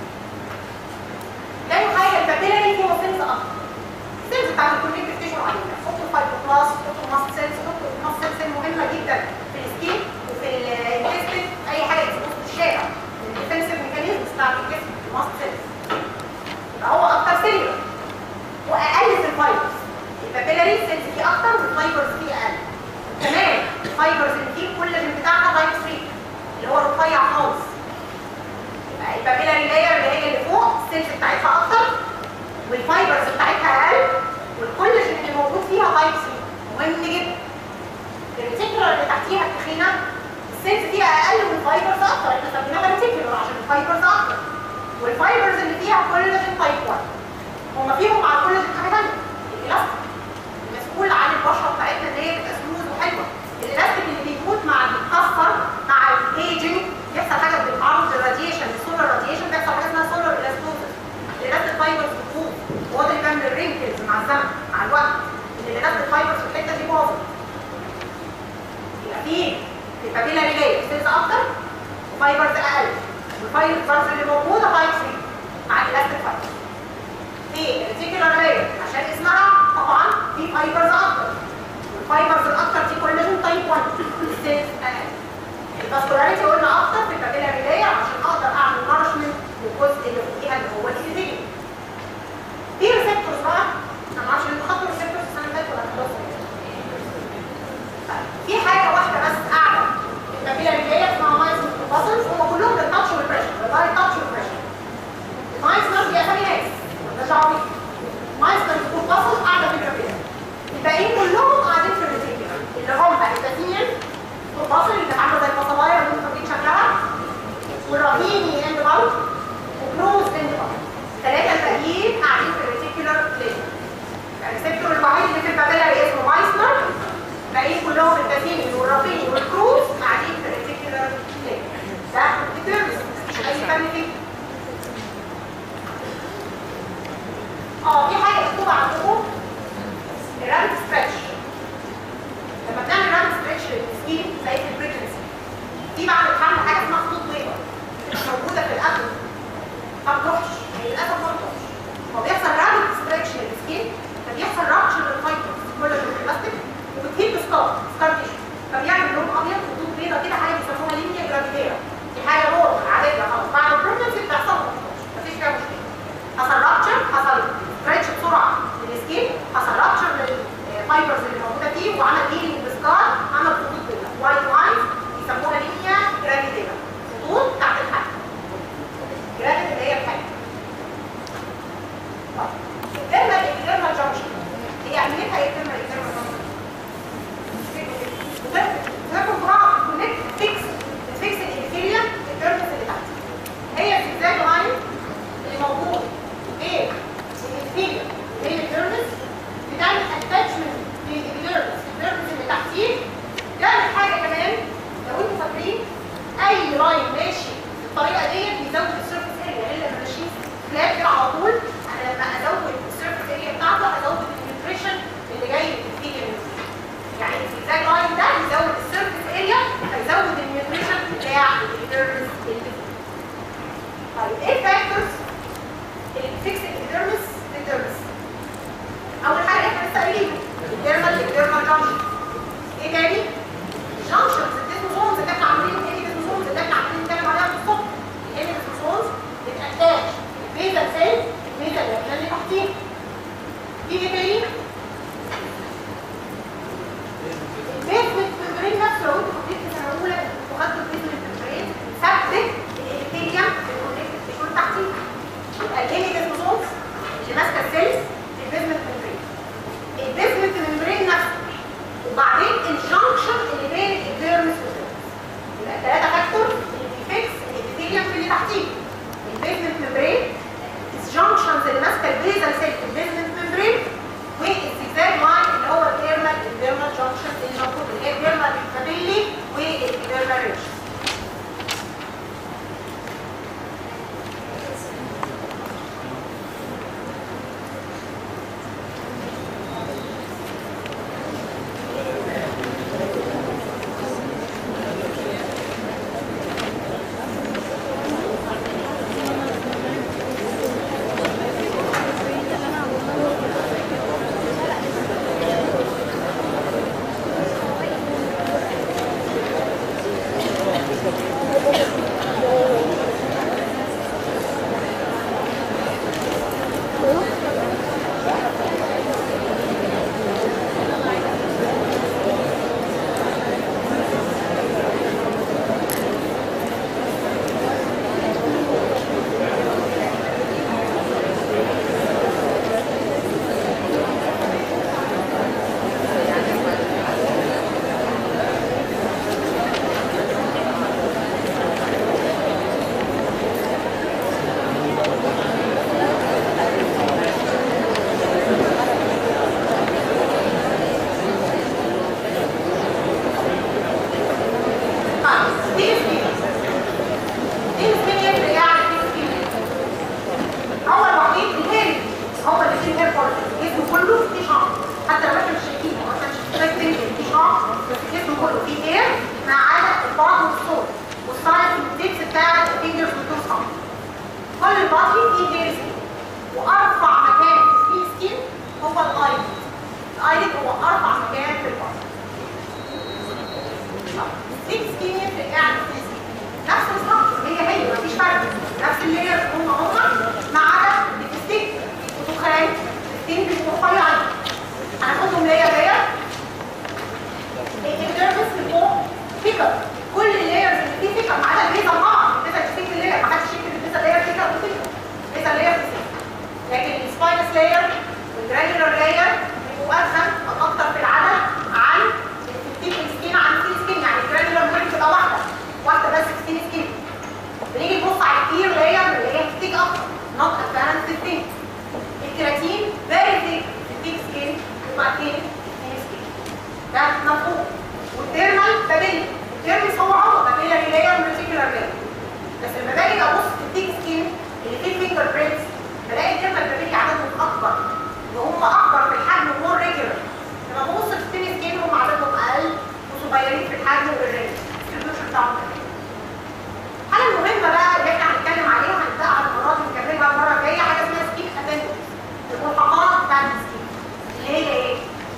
تاني حاجه البابيلاري فيها سيلز اكتر السيلز بتاعت الكونكتيف تيشو علينا حطوا الفايبروبلاست حطوا الماست سيلز حطوا الماست سيلز مهمه جدا في السكين وفي الانتستين اي حاجه تبص في الشارع الديفنسيف ميكانيزم بتاعت الجسم الماست سيلز يبقى هو اكتر سيلز واقل في الفايبرز البابيلاري سيلز فيه اكتر والفايبرز فيه اقل كمان الفايبرز اللي فيه كل اللي بتاعها تايب 3 اللي هو رفيع خالص يبقى البابيلاري لاير اللي هي اللي فوق السيلز بتاعتها اكتر والفايبرز بتاعتها اقل والكولاجين اللي موجود فيها تايب 3 مهم جدا الريتيكولار اللي تحتيها التخينه السيلز فيها اقل والفايبرز اكتر احنا سميناها ريتيكولار عشان الفايبرز اكتر والفايبرز اللي فيها كولاجين تايب 1 هما فيهم على الكولاجين حاجه ثانيه الالاستيك المسؤول عن البشره بتاعتنا ان هي تبقى سموث وحلوه الالاستيك اللي بيموت مع بيتكسر مع الايجنج بيحصل حاجه بالتعرض للراديشن للسولار راديشن بيحصل حاجه اسمها سولار الاستوزس الالاستيك فايبرز بتفوق وهو ده اللي بيعمل الرينكلز مع الزمن مع الوقت ان الالاستيك فايبرز في الحته دي باظت يبقى في في البابيلاري لاير سيلز اكتر وفايبرز اقل والفايبرز اللي موجوده تايب 3 مع الالاستيك فايبرز في الريتيكولار لاير عشان اسمها طبعا في فايبرز اكتر والفايبرز الاكتر دي كولاجين تايب 1 السيلز اقل الفاسكولاريتي قلنا اكتر في البابيلاري لاير عشان اقدر اعمل نارشمنت للجزء اللي فوقيها اللي هو الايزيليوم في ريسبتورز بقى انا ما اعرفش انتوا خدتوا ريسبتورز السنه اللي فاتت ولا خلاص في حاجه واحده بس قاعده في البابيلاري لاير اسمها مايز باسلز هم كلهم بالتاتش والبريشر بالدايركت تاتش والبريشر المايسنر دي اسامي ناس مالناش دعوه بيها مايسنر سكول باسل قاعده في البابيلاري الباقيين كلهم قاعدين في الريتيكولار اللي هم الباتينيال سكول باسل اللي كانت عامله زي الفصلايه اللي انتوا فاكرين شكلها والرهيني اند بالك وكروز اند بالك الثلاثه الباقيين قاعدين في الريتيكولار لاير الريسبتور الوحيد اللي في البابيلاري اسمه مايسنر الباقيين كلهم الباتينيال والرهيني والكروز قاعدين في الريتيكولار لاير ده الديترمس مفيش اي فرق فيه اه في حاجه مكتوبه عندكم الرامد ستريتش لما بنعمل رامد ستريتش للسكين زي في البريجنسي دي بعد الحمل حاجه اسمها خطوط بيضاء بتبقى موجوده في القبل ما بتروحش هي للاسف ما بتروحش هو بيحصل رامد ستريتش للسكين فبيحصل رابتشر للفايبرز كولاجين البلاستيك وبتهيب سكار سكار تيشو فبيعمل لون ابيض خطوط بيضاء كده حاجه بيسموها لينيا جرافيتيرا دي حاجه نورمال عاديه خلاص بعد البريجنسي بتحصل ما بتروحش مفيش فيها مشكله حصل رابتشر حصل ستريتش بسرعه للسكين حصل رابتشر للفايبرز اللي موجوده فيه وعمل هيلينج بسكار عمل خطوط بيضاء وايت لاينز يسموها لينيا جرافيتيرا خطوط تحت الحلق جرافيت اللي هي الحلق الديرما الديرما جانكشن هي اهميتها ايه الديرما الديرما جانكشن وبعدين الجنكشن اللي بين الديرمس والديرمس يبقى ثلاثه فاكتورز اللي بيفكس الابيثيليوم في اللي تحتيه البيزمنت ممبرين الجنكشنز اللي ماسكه البيزل سيل في البيزمنت ممبرين والزجزاج لاين اللي هو الديرمال الديرمال جنكشن اللي موجود اللي هي الديرمال كابيلي والديرمال ريتش طيب دي سكين دي سكين يفرق يعني دي سكين هو الوحيد الهيري هو اللي فيه هير فوليكل جسمه كله فيه شعر حتى لو احنا مش شايفينه هو احنا مش شايفين فيه شعر بس جسمه كله فيه هير ما عدا البطن والصوت والسايد التيبس بتاع الفينجرز والتوز كل البادي فيه هير سكين وارفع مكان في سكين هو الايلid الايلid هو ارفع مكان في البادي ستيك سكين يفرق يعني في السكين نفس الستراكشر هي هي مفيش فرق نفس اللير هم هم ما عدا الستيك وتخان الستين بيبقوا رفيعين هناخدهم لير لير الديرمس اللي فوق ثيكر كل اللايرز اللي فيه ثيكر ما عدا البيزا طبعا البيزا مش ثيك اللير ما حدش يكتب البيزا لاير ثيكر وثيكر البيزا لاير ثيكر لكن السباينس لاير والجرانيولار لاير بيبقوا ادخل اكتر في العدد عن الستيك سكين عن السين سكين يعني الجرانيولار ممكن تبقى واحده واحده بس سكين سكين بنيجي نبص على الكتير لاير اللي هي ستيك اكتر نوت ادفانس ستيك الكيراتين فيري ثيك ستيك سكين وبعدين سكين سكين ده مفهوم والديرمال بابيلي الديرمس هو عضو بابيلاري لاير وريتيكولار لاير بس لما باجي ابص في التيك سكين اللي فيه فينجر برينتس بلاقي الديرمال بابيلي عددهم اكبر وهم اكبر في الحجم ومور ريجولار لما ببص في التيك سكين هم عددهم اقل وصغيرين في الحجم والرينج الديستريبيوشن بتاعهم الحاجه المهمه بقى اللي احنا هنتكلم عليها وهنبداها على المرات ونكملها المره الجايه حاجه اسمها سكين ابندكس الملحقات بتاعت السكين اللي هي ايه؟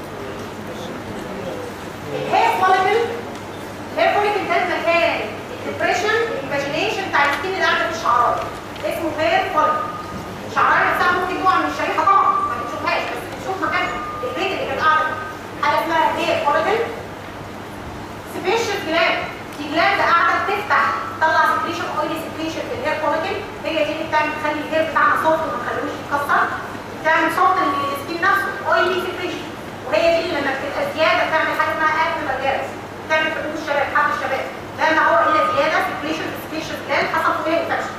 الهير فوليكل الهير فوليكل ده المكان الديبريشن الايماجينيشن بتاع السكين اللي قاعده في الشعرايه اسمه هير فوليكل الشعرايه نفسها ممكن تقع من الشريحه طبعا ما بنشوفهاش بس بنشوف مكانها البيت اللي كانت قاعده فيه. حاجه اسمها هير فوليكل سبيشال جلاند دي جلاند قاعده بتفتح تطلع سكريشن اويلي سكريشن في الهير فوليكل هي دي اللي بتعمل تخلي الهير بتاعنا صوت وما تخلوش يتكسر بتعمل صوت للسكين نفسه اويلي سكريشن وهي دي اللي لما بتبقى زياده بتعمل حاجه اسمها اكل مجارس بتعمل في قلوب الشباب حب الشباب لما هو الى زياده سكريشن سكريشن جلاند حصل فيه انفكشن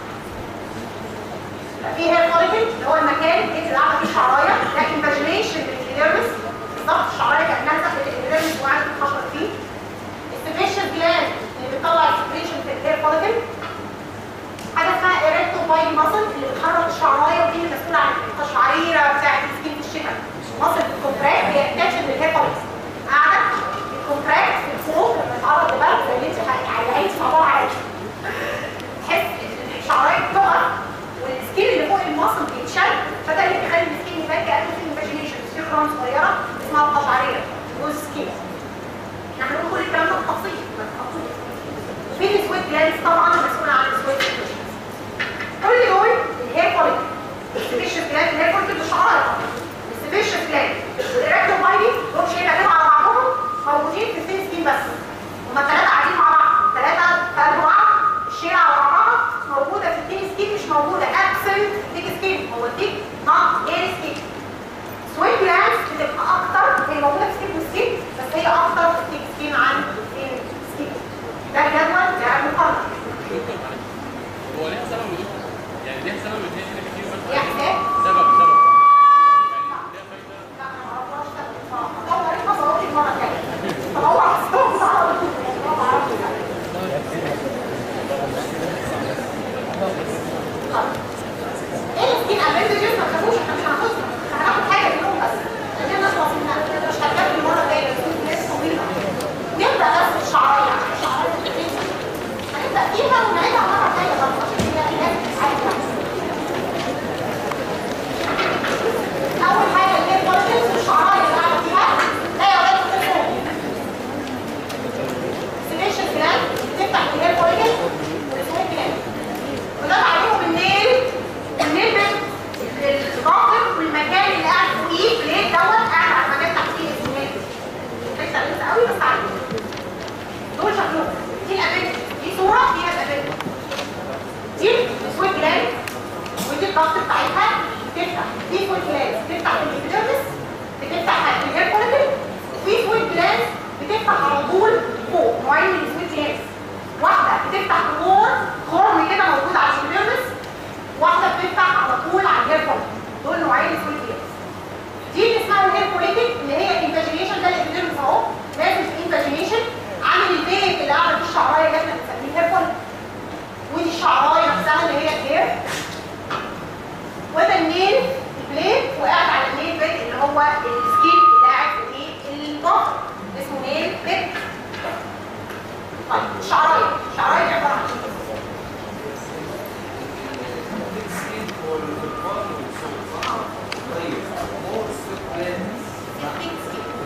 في هير فوليكل اللي هو المكان اللي قاعده فيه شعرايه ده ايماجينيشن للإيديرمس بالظبط الشعرايه كانها دخلت الإيديرمس وقعدت تتحشر فيه السبيشال جلاند اللي بتطلع السكريشن في الهير فوليكل حاجه اسمها ايريكتو باي ماسل اللي بتحرك الشعرايه ودي اللي مسؤوله عن القشعريره بتاعت السكين في الشتاء ماسل بتكونتراكت هي اتاتشن للهير فوليكل قاعده بتكونتراكت في الفوق لما تتعرض لبرد زي اللي انت عايزه موضوع عادي تحس الشعرايه بتقع والسكين اللي فوق المصل بيتشد فده اللي بيخلي السكين يبان كانه في ايماجينيشن في خرام صغيره اسمها القشعريه جوز سكين احنا هنقول كل الكلام ده بالتفصيل ما تخطوش وفي السويت جلانس طبعا مسؤوله عن السويت كل دول الهير فوليكل السبيشال جلاند الهير فوليكل بالشعرايه السبيشال جلاند والايركتو بايدي دول شيء كده على بعضهم موجودين في السين سكين بس هما ثلاثه قاعدين مع بعض ثلاثه ثلاث بعض الشيء على بعضها موجوده في التين سكين مش موجوده ابسنت تيك سكين هو التيك نوت اير سكين سويت جلاندز بتبقى اكتر هي موجوده في سكين والسكين بس هي اكتر دكتور معلش هو ليها سبب يا دكتور؟ يعني ليها سبب ان هي هنا كتير بس يا حساب سبب سبب يعني ليها فايده لا انا ما اعرفهاش تاخد بصراحه دور عليك بصورك المره الجايه فهو اصلا صعب ما اعرفش ايه السكين ابندجز ما تخافوش احنا مش هناخدها احنا هناخد حاجه منهم بس عشان نخلص منها مش هنكمل المره الجايه بس ناس طويله نبدا بس الشعريه عشان الشعريه بتتنسى. هنبدا فيها ونعيدها مره ثانيه برضه عشان كده الناس عايزه اول حاجه اللي هي البوليتكس والشعرايه اللي قاعده فيها لا يا ولاد تخافوا سيليشن جلاند بتفتح اللي هي البوليتكس والسويت جلاند وده عليهم النيل النيل الراقب والمكان اللي قاعد فوقيه بليد دوت قاعد على مكان تحتيه اسمه نيل لسه لسه قوي بس عارف دول شكلهم دي الابد دي صوره فيها الابد دي السويت جلاند ودي الضغط بتاعتها بتفتح في سويت جلاند بتفتح الابيديرمس بتفتح الهير فوليكل وفي سويت جلاند بتفتح على طول فوق نوعين من السويت جلاند واحده بتفتح خور خرم كده موجود على الابيديرمس واحده بتفتح على طول على الهير فوليكل دول نوعين من السويت جلاند دي اللي اسمها الهير فوليكل اللي هي الانفاجينيشن ده الابيديرمس اهو لازم في انفاجينيشن عامل البيت اللي قاعده فيه الشعرايه اللي احنا بنسميه هير فوليكل ودي الشعرايه نفسها اللي هي الهير وده النيل البليد وقاعد على النيل بيت اللي هو السكين اللي قاعد في ايه الظهر اسمه نيل بيت طيب الشعرايه الشعرايه دي عباره عن ايه؟ thick skin.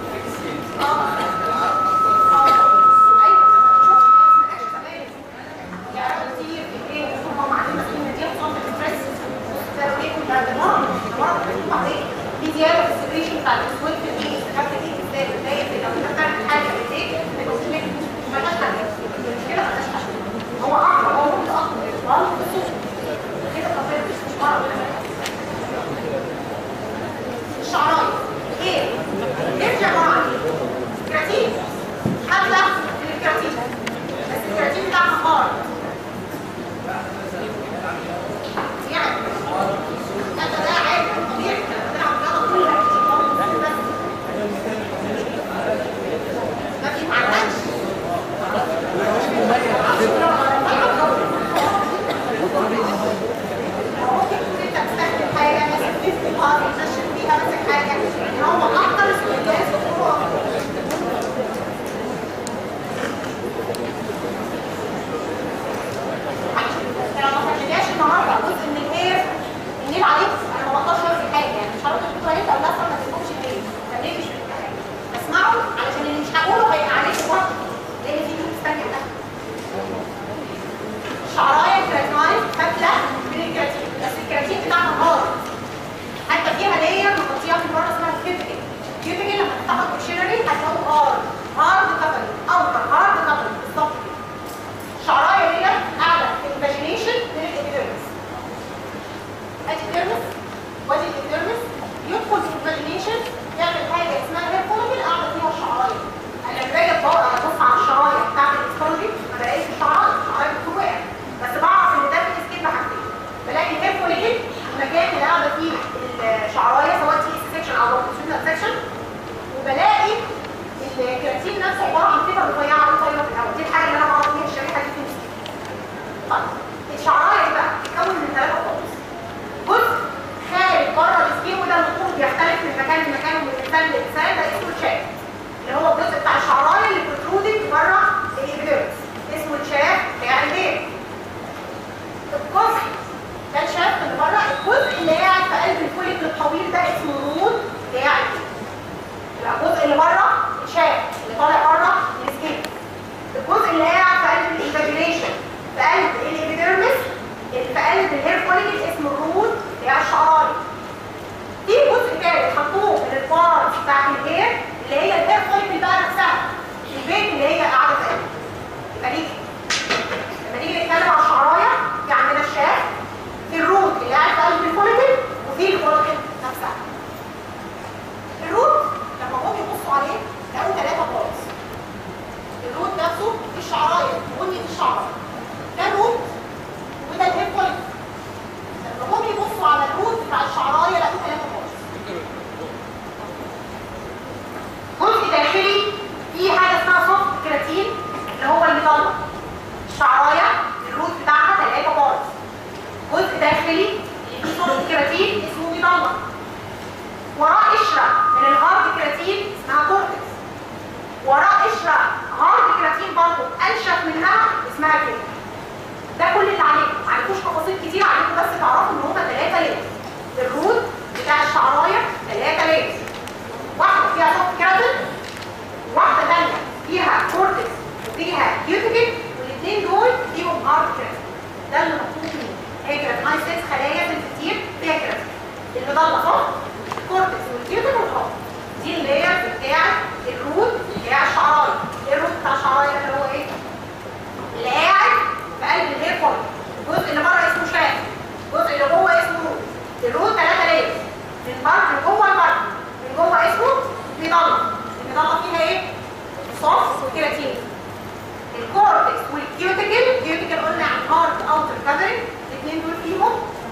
كراتين برضه انشف منها اسمها كده ده كل اللي عليكم ما عليكوش تفاصيل كتير عليكم بس تعرفوا ان هما ثلاثه لير الروت بتاع الشعرايه ثلاثه لير واحده فيها سوفت كيراتين واحده ثانيه فيها كورتكس وفيها كيوتيكل والاثنين دول فيهم هارد كيراتين ده اللي مطلوب منه هي كيراتينايز سيلز خلايا سنسيتيف فيها كيراتين المضله صح الكورتكس والكيوتيكل والهارد دي اللاير بتاعت الروت بتاع الشعرايه ايه الروت بتاع الشعرايه اللي هو ايه اللي قاعد في قلب الهير فوليك الجزء اللي بره اسمه شاف الجزء اللي جوه اسمه روت الروت ثلاثه لاير من بره من جوه لبره من جوه اسمه مضله المضله فيها ايه صوف وكيراتين الكورتكس والكيوتيكل الكيوتيكل قلنا عن هارد اوتر كفرنج الاثنين دول فيهم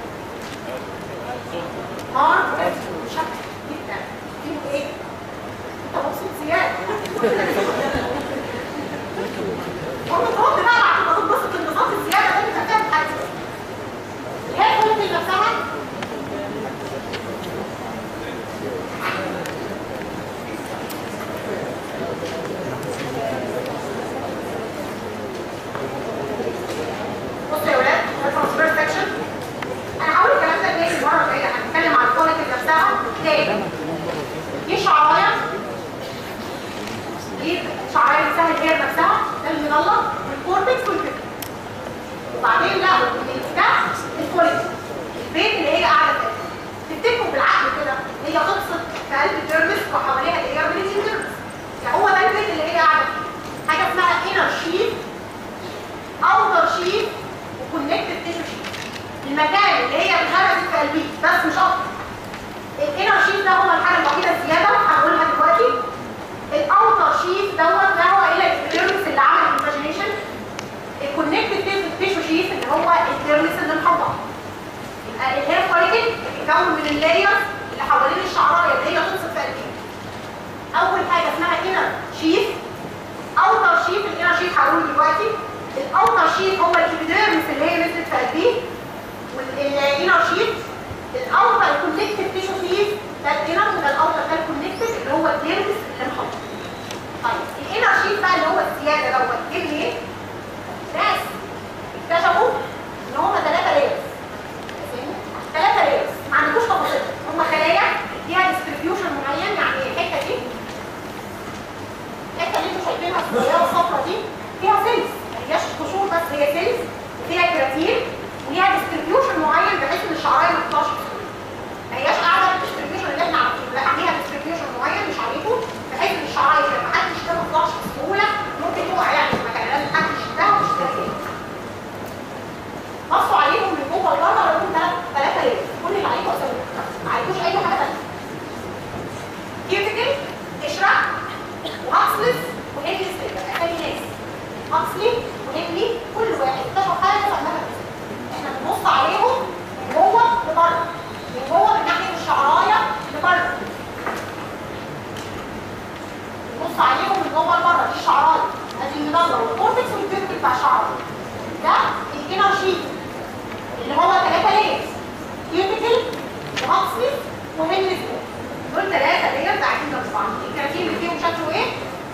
هارد شكل جدا فيهم ايه انت مبسوط زياده هم ترد بقى بعد ما تنبسط الانبساط الزياده ده انت هتعمل حاجه هي كل نفسها بصوا يا ولاد الترانسفير سكشن انا هقول الكلام ده تاني المره الجايه هنتكلم عن الكواليتي نفسها تاني دي شعرايه دي شعرايه نفسها الهير نفسها ده المضله والكورتكس والكتف وبعدين لا ده الكواليتي البيت اللي هي قاعده فيه تفتكروا بالعقل كده هي قصه في قلب الديرمس وحواليها اللي هي بريتين ديرمس يعني هو ده البيت اللي هي قاعده فيه حاجه اسمها انر شيت اوتر شيت وكونكتد تيشو شيت المكان اللي هي اتغرزت في قلبي بس مش اكتر الانر شيت ده هو الحاجه الوحيده الزياده هنقولها دلوقتي الاوتر شيت دوت ده هو الى الديرمس اللي عمل الايماجينيشن الكونكتد تيشو شيت اللي هو الديرمس اللي محوط يبقى الهير فوليكل بيتكون من اللايرز اللي حوالين الشعرايه اللي هي تنصف في قلبي اول حاجه اسمها انر شيت اوتر شيت الانر شيت هقوله دلوقتي الاوتر شيت هو الابيديرمس اللي هي نزلت في قلبي والانر شيت الاوتر كونكتد تيشو شيت ده الانر وده الاوتر ده الكونكتد اللي هو الديرمس اللي محوط طيب الانر شيت بقى اللي هو الزياده دوت جه منين؟ ناس اكتشفوا ان هم ثلاثه لايرز ثلاثه لايرز ما عندكوش تفاصيل هم خلايا ليها ديستريبيوشن معين يعني الحته دي الحته اللي انتوا شايفينها الصغيره والصفرا دي فيها سيلز ما هياش قشور بس هي سيلز وفيها كراتين وليها ديستريبيوشن معين بحيث ان الشعرايه ما تطلعش بسهوله ما هياش قاعده بالديستريبيوشن اللي احنا عارفينه لا عليها ديستريبيوشن معين مش عليكم بحيث ان الشعرايه لما حد يشتغل ما تطلعش بسهوله ممكن تقع يعني في مكان لازم حد يشدها ويشتغل فيها بصوا عليهم من جوه لبره لقيتهم ثلاث ثلاثه ليه كل اللي عليكم اسوي ما عليكوش اي حاجه ثانيه كيوتيكل اشرح وهكسلس وهيجلس اسامي ناس هكسلي وهيجلي كل واحد اكتشف حاجه فهمها احنا بنبص عليهم من جوه لبره من جوه من ناحيه الشعرايه لبره بنبص عليهم من جوه لبره دي الشعرايه ادي المضله والكورتكس والكيوتيكل بتاع الشعرايه ده الانر شيت اللي هو ثلاثه ليرز كيوتيكل وهكسلس وهيجلس دول ثلاثه ليرز قاعدين جنب بعض الكراتين اللي فيهم شكله ايه؟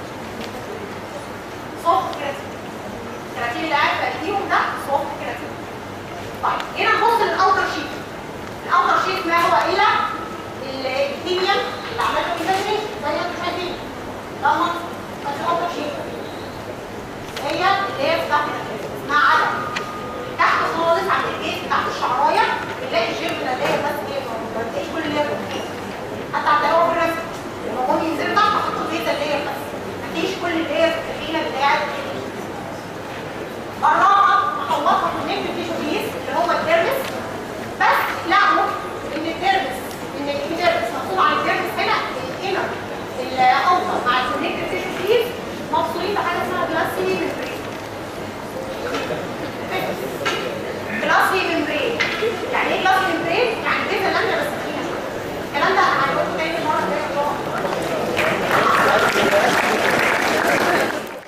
صوف كراتين الكراتين اللي قاعد في فيهم ده صوف كراتين طيب هنا نبص للاوتر شيت الاوتر شيت ما هو الا الكيمياء اللي عملته ايماجينيشن زي ما انتم شايفين ده منظر بس الاوتر شيت هي اللي هي بتاعت اسمها علم تحت خالص عند الجيش بتاعت الشعرايه بنلاقي الجيم ده اللي هي بس ايه ما بتلاقيش كل اللي هي حتى هتلاقوها في الرسم لما هم ينزلوا تحت حطوا البيتا اللي هي بس مفيش كل اللي هي في التخيله بتاعت الرابعه محوطه كونكت تيشو